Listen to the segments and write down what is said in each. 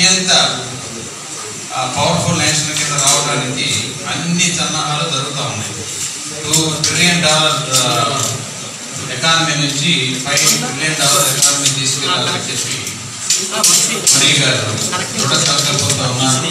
అత్యంత powerful nation కింద రావడానికి అన్ని సన్నాహాలు జరుగుతూ ఉన్నాయి టూ ట్రిలియన్ డాలర్ ఎకానమీ నుంచి ఫైవ్ ట్రిలియన్ డాలర్ ఎకానమీ తీసుకెళ్ళాలని చెప్పి మోడీ గారు దృఢ సంకల్పంతో ఉన్నారు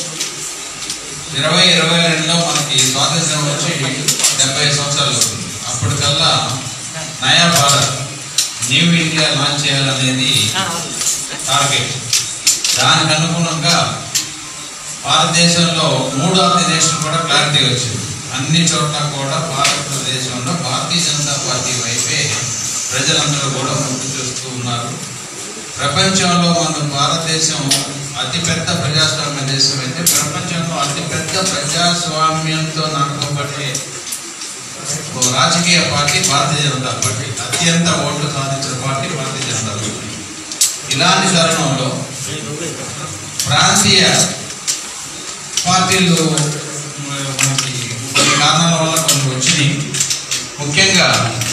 ఇరవై ఇరవై రెండులో మనకి స్వాతంత్రం వచ్చి డెబ్బై సంవత్సరాలు అవుతుంది అప్పటికల్లా నయా భారత్ న్యూ ఇండియా లాంచ్ చేయాలనేది టార్గెట్ దానికి అనుగుణంగా భారతదేశంలో మూడు ఆర్గనైజేషన్ కూడా క్లారిటీ వచ్చింది అన్ని చోట్ల కూడా భారతదేశంలో భారతీయ జనతా పార్టీ వైపే ప్రజలందరూ కూడా మొగ్గు చూస్తూ ఉన్నారు ప్రపంచంలో మన భారతదేశం అతిపెద్ద ప్రజాస్వామ్య దేశం అయితే ప్రపంచంలో అతిపెద్ద ప్రజాస్వామ్యంతో నడపబడే ఓ రాజకీయ పార్టీ భారతీయ జనతా పార్టీ అత్యంత ఓట్లు సాధించిన పార్టీ భారతీయ జనతా పార్టీ ఇలాంటి తరుణంలో ప్రాంతీయ పార్టీలు మనకి కొన్ని కారణాల వల్ల కొన్ని వచ్చినాయి ముఖ్యంగా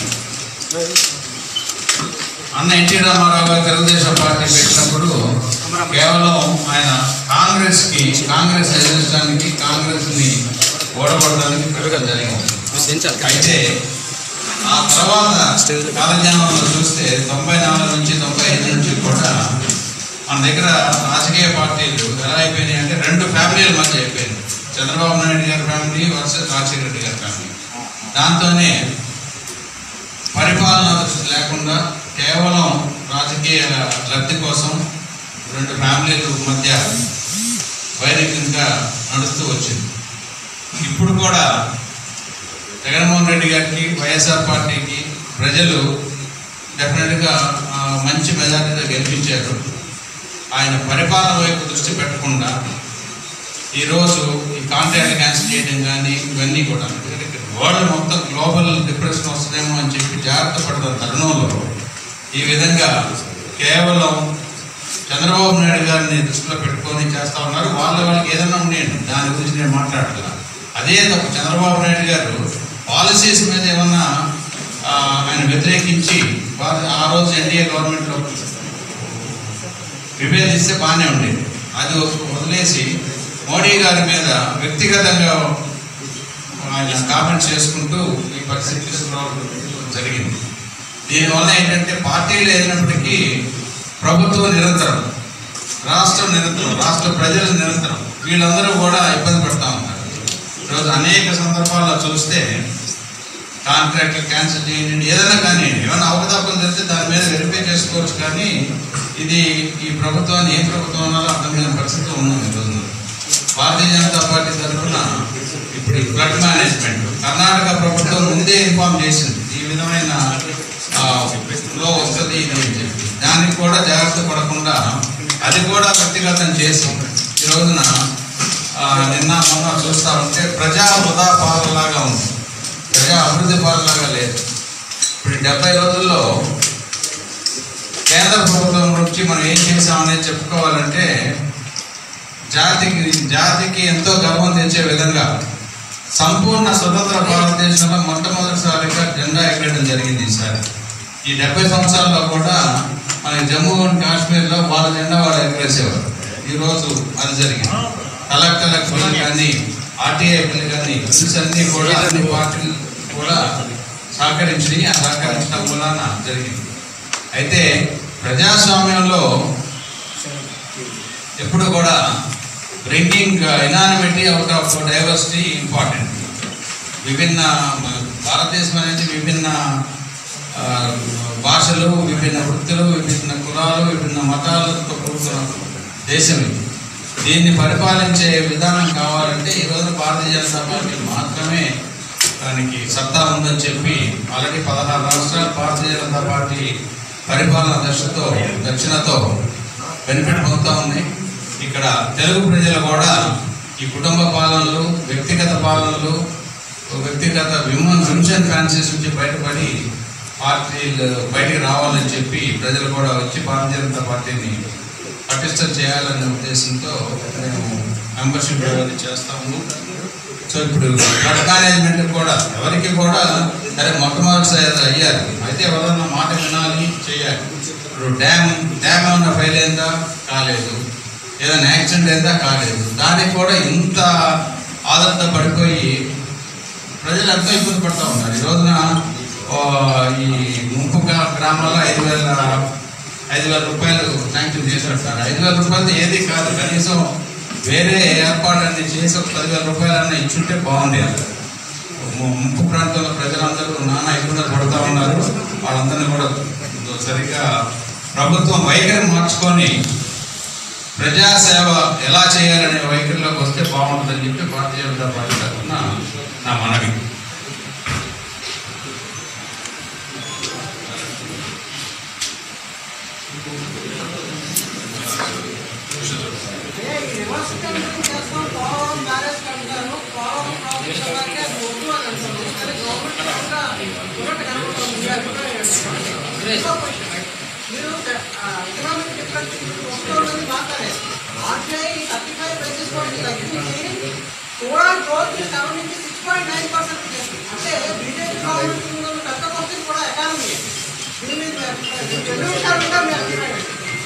అన్న ఎన్టీ రామారావు గారు తెలుగుదేశం పార్టీ పెట్టినప్పుడు కేవలం ఆయన కాంగ్రెస్ కి కాంగ్రెస్ ఎదిరించడానికి కాంగ్రెస్ ని ఓడగొట్టడానికి పెట్టడం జరిగింది అయితే ఆ తర్వాత కాలజ్ఞానంలో చూస్తే తొంభై నాలుగు నుంచి తొంభై ఐదు నుంచి కూడా మన దగ్గర రాజకీయ పార్టీలు ఎలా అయిపోయినాయి అంటే రెండు ఫ్యామిలీల మధ్య అయిపోయింది చంద్రబాబు నాయుడు గారి ఫ్యామిలీ వర్సెస్ రాజశేఖర రెడ్డి గారి ఫ్యామిలీ దాంతోనే పరిపాలన దృష్టి లేకుండా కేవలం రాజకీయ లబ్ధి కోసం రెండు ఫ్యామిలీల మధ్య వైరికంగా నడుస్తూ వచ్చింది ఇప్పుడు కూడా జగన్మోహన్ రెడ్డి గారికి వైఎస్ఆర్ పార్టీకి ప్రజలు డెఫినెట్గా ఆ, మంచి మెజారిటీతో గెలిపించారు ఆయన పరిపాలన వైపు దృష్టి పెట్టకుండా ఈరోజు ఈ కాంట్రాక్ట్ క్యాన్సిల్ చేయడం కానీ ఇవన్నీ కూడా వరల్డ్ మొత్తం గ్లోబల్ డిప్రెషన్ వస్తుందేమో అని చెప్పి జాగ్రత్త పడుతున్న తరుణంలో ఈ విధంగా కేవలం చంద్రబాబు నాయుడు గారిని దృష్టిలో పెట్టుకొని చేస్తా ఉన్నారు వాళ్ళ వాళ్ళకి ఏదైనా ఉండేయండి దాని గురించి నేను మాట్లాడగల అదే తప్ప చంద్రబాబు నాయుడు గారు పాలసీస్ మీద ఏమన్నా ఆ, ఆయన వ్యతిరేకించి వా- ఆ రోజు ఎన్డీఏ గవర్నమెంట్లో విభేదిస్తే బాగానే ఉండేది అది వదిలేసి మోడీ గారి మీద వ్యక్తిగతంగా ఆయన కామెంట్స్ చేసుకుంటూ ఈ పరిస్థితి తీసుకురావడం జరిగింది దీనివల్ల ఏంటంటే పార్టీలు ఏదైనప్పటికీ ప్రభుత్వం నిరంతరం రాష్ట్రం నిరంతరం రాష్ట్ర ప్రజలు నిరంతరం వీళ్ళందరూ కూడా ఇబ్బంది పడతా ఉన్నారు ఈరోజు అనేక సందర్భాల్లో చూస్తే కాంట్రాక్ట్ క్యాన్సిల్ చేయండి ఏదైనా కానీ ఏమైనా అవకతవకలు జరిగితే దాని మీద వెరిఫై చేసుకోవచ్చు కానీ ఇది ఈ ప్రభుత్వాన్ని ఏ ప్రభుత్వం అన్నారో అర్థం కాని పరిస్థితిలో ఉన్నాం ఈ రోజున భారతీయ జనతా పార్టీ తరఫున ఇప్పుడు ఈ ఫ్లడ్ మేనేజ్మెంట్ కర్ణాటక ప్రభుత్వం ముందే ఇన్ఫార్మ్ చేసింది ఈ విధమైన ఆ, లో వస్తుంది ఇది అని చెప్పి దానికి కూడా జాగ్రత్త పడకుండా అది కూడా వ్యక్తిగతం చేసి ఈ రోజున ఆ, నిన్న మొన్న చూస్తా ఉంటే ప్రజా వృధా పాలనలాగా ఉంది ప్రజా అభివృద్ధి పాలనలాగా లేదు ఇప్పుడు ఈ డెబ్బై రోజుల్లో కేంద్ర ప్రభుత్వం నుంచి మనం ఏం చేసామనేది చెప్పుకోవాలంటే జాతికి జాతికి ఎంతో గర్వం తెచ్చే విధంగా సంపూర్ణ స్వతంత్ర భారతదేశంలో మొట్టమొదటిసారిగా జెండా ఎగరడం జరిగింది ఈసారి ఈ డెబ్బై సంవత్సరాల్లో కూడా మన జమ్మూ అండ్ కాశ్మీర్లో వాళ్ళ జెండా వాళ్ళు ఎగరేసేవారు ఈరోజు అది జరిగింది కలెక్టర్లకు బిల్లు కానీ ఆర్టీఐ బిల్లు కానీ బిల్స్ అన్నీ కూడా అన్ని పార్టీలు కూడా సహకరించి ఆ సహకరించడం వలన జరిగింది అయితే ప్రజాస్వామ్యంలో ఎప్పుడు కూడా bringing unanimity out of diversity important విభిన్న భారతదేశం అనేది విభిన్న ఆ, భాషలు విభిన్న వృత్తులు విభిన్న కులాలు విభిన్న మతాలతో కూడుకున్న దేశం ఇది దీన్ని పరిపాలించే విధానం కావాలంటే ఈ రోజున భారతీయ జనతా పార్టీ మాత్రమే దానికి సత్తా ఉందని చెప్పి ఆల్రెడీ పదహారు రాష్ట్రాలు భారతీయ జనతా పార్టీ పరిపాలన దశతో దక్షిణతో బెనిఫిట్ పొందుతా ఉన్నాయి ఇక్కడ తెలుగు ప్రజలు కూడా ఈ కుటుంబ పాలనలు వ్యక్తిగత పాలనలు వ్యక్తిగత విమన్ విమ్షన్ ఫ్యాన్సీస్ నుంచి బయటపడి పార్టీలు బయటికి రావాలని చెప్పి ప్రజలు కూడా వచ్చి భారతీయ జనతా పార్టీని పటిష్టం చేయాలనే ఉద్దేశంతో మేము మెంబర్షిప్ అనేది చేస్తాము సో ఇప్పుడు ఫ్లడ్ మేనేజ్మెంట్ కూడా ఎవరికి కూడా సరే మొట్టమొదటిసారి అయ్యారు అయితే ఎవరన్నా మాట వినాలి చేయాలి ఇప్పుడు డ్యామ్ డ్యామ్ ఏమన్నా ఫెయిల్ అయిందా కాలేదు ఏదైనా యాక్సిడెంట్ అయితే కాలేదు దానికి కూడా ఇంత ఆదరత పడిపోయి ప్రజలు ఎంతో ఇబ్బంది పడుతూ ఉన్నారు ఈ రోజున ఆ, ఈ ముంపు గ్రా- గ్రామాల్లో ఐదు వేల ఐదు వేల రూపాయలు శాంక్షన్ చేసినట్టు ఐదు వేల రూపాయలు ఏది కాదు కనీసం వేరే ఏర్పాట్లన్నీ చేసి ఒక పదివేల రూపాయలన్నా ఇచ్చుంటే బాగుండేది ము- ముంపు ప్రాంతంలో ప్రజలందరూ నానా ఇబ్బందులు పడుతూ ఉన్నారు వాళ్ళందరినీ కూడా సరిగ్గా ప్రభుత్వం వైఖరి మార్చుకొని ప్రజాసేవ ఎలా చేయాలనే వైఖరిలోకి వస్తే బాగుంటుందని చెప్పి భారతీయ జనతా పార్టీ తరఫున నా మనవి మీరు ఎకనామిక్ డిఫరెన్స్ వస్తున్నది మాట్లాడే RTI thirty five basis point తగ్గించి ఓవరాల్ గ్రోత్ సెవెన్ నుంచి సిక్స్ పాయింట్ నైన్ పర్సెంట్ చేస్తుంది అంటే బీజేపీ గవర్నమెంట్ పెద్ద పర్సెంట్ కూడా ఎకానమీ దీని మీద రెండు విషయాలు కూడా మీ అభిప్రాయం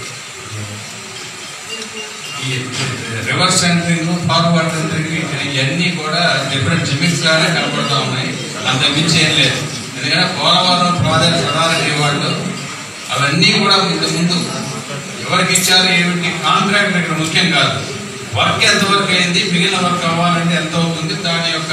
ఈ రివర్స్ సెంటరింగ్ ఫార్వర్డ్ సెంటరింగ్ ఇవన్నీ కూడా డిఫరెంట్ జిమిక్స్ లానే కనపడతా ఉన్నాయి అంత మించి ఏం లేదు ఎందుకంటే పోలవరం ప్రాజెక్ట్ అథారిటీ వాళ్ళు అవన్నీ కూడా ఇంత ముందు ఎవరికి ఇచ్చారు ఏమిటి కాంట్రాక్ట్ ఇక్కడ ముఖ్యం కాదు వర్క్ ఎంతవరకు అయింది మిగిలిన వర్క్ అవ్వాలంటే ఎంత అవుతుంది దాని యొక్క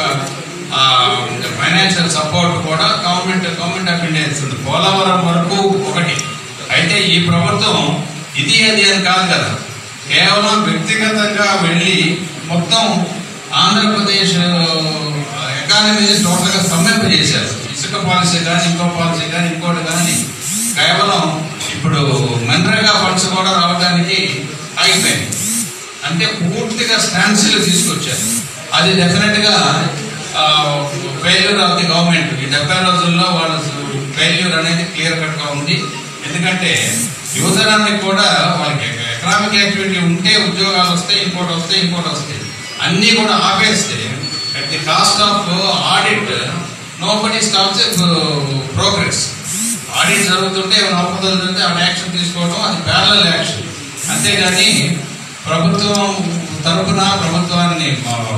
ఫైనాన్షియల్ సపోర్ట్ కూడా గవర్నమెంట్ గవర్నమెంట్ ఆఫ్ ఇండియా ఇస్తుంది పోలవరం వరకు ఒకటి అయితే ఈ ప్రభుత్వం ఇది అది అని కాదు కదా కేవలం వ్యక్తిగతంగా వెళ్ళి మొత్తం ఆంధ్రప్రదేశ్ ఎకానమీ టోటల్గా స్తంభింపజేశారు ఇసుక పాలసీ కానీ ఇంకో పాలసీ కానీ ఇంకోటి కానీ కేవలం ఇప్పుడు మన్రేగా ఫండ్స్ కూడా రావడానికి ఆగిపోయింది అంటే పూర్తిగా స్టాన్సిల్ తీసుకొచ్చారు అది డెఫినెట్ గా ఫెయిల్యూర్ ఆఫ్ ది గవర్నమెంట్ ఈ డెబ్బై రోజుల్లో వాళ్ళ ఫెయిల్యూర్ అనేది క్లియర్ కట్ గా ఉంది ఎందుకంటే యువతరానికి కూడా వాళ్ళకి ఎకనామిక్ యాక్టివిటీ ఉంటే ఉద్యోగాలు వస్తాయి ఇంకోటి వస్తాయి ఇంకోటి వస్తాయి అన్నీ కూడా ఆపేస్తే at the cost of audit nobody stops progress audit జరుగుతుంటే ఏమైనా ఆపదలు జరిగితే ఆ యాక్షన్ తీసుకోవడం అది ప్యారల యాక్షన్ అంతేగాని ప్రభుత్వం తరపున ప్రభుత్వాన్ని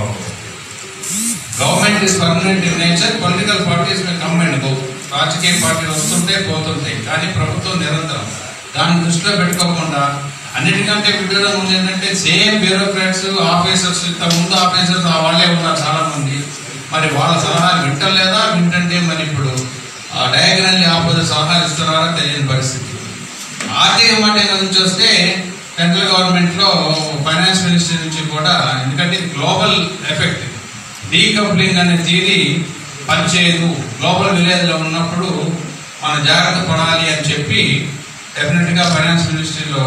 government is permanent in nature political parties may come and go రాజకీయ పార్టీలు వస్తుంటే పోతుంటాయి కానీ ప్రభుత్వం నిరంతరం దాన్ని దృష్టిలో పెట్టుకోకుండా అన్నిటికంటే విడడం ఉంది ఏంటంటే సేమ్ బ్యూరోక్రాట్స్ ఆఫీసర్స్ ఇంత ముందు ఆఫీసర్స్ ఆ వాళ్ళే ఉన్నారు చాలా మంది మరి వాళ్ళ సలహాలు వింటలేదా వింటంటే మరి ఇప్పుడు డయాగ్రామ్ ఆపోజిట్ సలహాలు ఇస్తున్నారా తెలియని పరిస్థితి ఆర్థిక మాట నుంచి వస్తే సెంట్రల్ గవర్నమెంట్ లో ఫైనాన్స్ మినిస్ట్రీ నుంచి కూడా ఎందుకంటే ఇది గ్లోబల్ ఎఫెక్ట్ డీకప్లింగ్ అనే తీరి పనిచేయదు గ్లోబల్ విలేజ్ లో ఉన్నప్పుడు మనం జాగ్రత్త పడాలి అని చెప్పి డెఫినెట్ గా ఫైనాన్స్ మినిస్ట్రీలో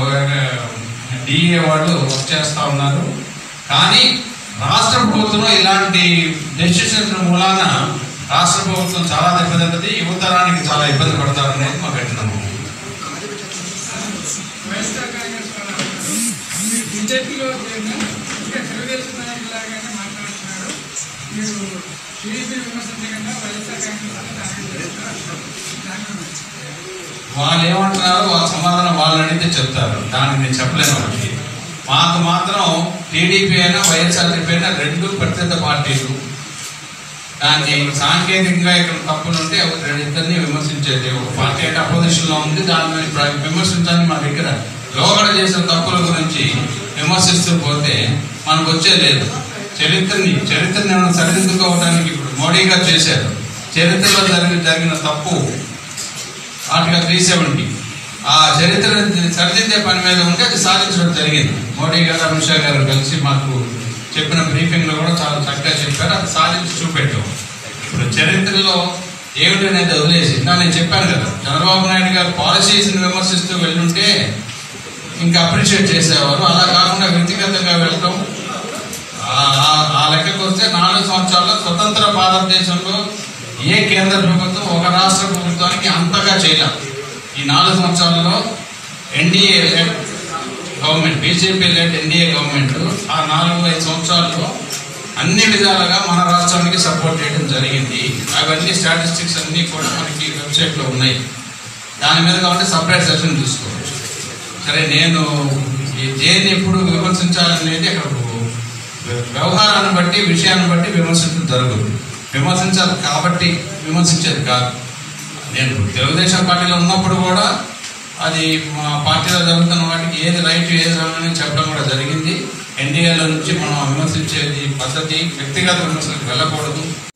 డిఏ వాళ్ళు వర్క్ చేస్తా ఉన్నారు కానీ రాష్ట్ర ప్రభుత్వం ఇలాంటి డెసిషన్స్ మూలాన రాష్ట్ర ప్రభుత్వం చాలా దెబ్బతింటది యువతరానికి చాలా ఇబ్బంది పడతారు అనేది మా గట్టి నమ్మకం వైఎస్ఆర్ కాంగ్రెస్ వాళ్ళు మీరు బీజేపీలో చేరిన ఇంకా తెలుగుదేశం నాయకులాగానే మాట్లాడుతున్నారు మీరు టీడీపీ విమర్శించకుండా వైఎస్ఆర్ కాంగ్రెస్ వాళ్ళు టార్గెట్ చేస్తున్నారు దాని గురించి. వాళ్ళు ఏమంటున్నారో వాళ్ళ సమాధానం వాళ్ళు అడిగితే చెప్తారు దానికి నేను చెప్పలేను వాళ్ళకి మాకు మాత్రం టీడీపీ అయినా వైఎస్ఆర్సీపీ అయినా రెండు ప్రత్యేక పార్టీలు దాన్ని సాంకేతికంగా ఇక్కడ తప్పులు ఉంటే ఒక రెండు ఇద్దరిని విమర్శించేది ఒక పార్టీ అంటే అపోజిషన్ లో ఉంది దాన్ని ప్ర- విమర్శించడానికి మా దగ్గర లోగడ చేసిన తప్పుల గురించి విమర్శిస్తూ పోతే మనకు వచ్చే లేదు చరిత్రని చరిత్రని ఏమైనా సరిదిద్దుకోవడానికి ఇప్పుడు మోడీ గారు చేశారు చరిత్రలో జరిగిన జరిగిన తప్పు ఆర్టికల్ త్రీ సెవెంటీ ఆ చరిత్ర సరిదిద్దే పని మీద ఉంటే అది సాధించడం జరిగింది మోడీ గారు అమిత్ షా గారు కలిసి మాకు చెప్పిన బ్రీఫింగ్ లో కూడా చాలా చక్కగా చెప్పారు అది సాధించి చూపెట్టాం ఇప్పుడు చరిత్రలో ఏమిటి అనేది వదిలేసి ఇందా నేను చెప్పాను కదా చంద్రబాబు నాయుడు గారు పాలసీస్ విమర్శిస్తూ వెళ్ళుంటే ఇంకా అప్రిషియేట్ చేసేవారు అలా కాకుండా వ్యక్తిగతంగా వెళ్ళటం ఆ- ఆ- ఆ లెక్కకు వస్తే నాలుగు సంవత్సరాల్లో స్వతంత్ర భారతదేశంలో ఏ కేంద్ర ప్రభుత్వం ఒక రాష్ట్ర ప్రభుత్వానికి అంతగా చేయలేదు ఈ నాలుగు సంవత్సరాల్లో NDA led government BJP led NDA government ఆ నాలుగు ఐదు సంవత్సరాల్లో అన్ని విధాలుగా మన రాష్ట్రానికి సపోర్ట్ చేయడం జరిగింది అవన్నీ స్టాటిస్టిక్స్ అన్ని కూడా మనకి వెబ్సైట్ లో ఉన్నాయి దాని మీద కాబట్టి సపరేట్ సెషన్ తీసుకోవచ్చు సరే నేను ఈ దేన్ని ఎప్పుడు విమర్శించాలనేది అక్కడ వ్యవహారాన్ని బట్టి విషయాన్ని బట్టి విమర్శించడం జరుగుతుంది విమర్శించాలి కాబట్టి విమర్శించేది కాదు నేను తెలుగుదేశం పార్టీలో ఉన్నప్పుడు కూడా అది మా పార్టీలో జరుగుతున్న వాటికి ఏది రైట్ ఏది రాంగ్ అని చెప్పడం కూడా జరిగింది ఎన్డీఏలో నుంచి మనం విమర్శించేది పద్ధతి వ్యక్తిగత విమర్శలకు వెళ్ళకూడదు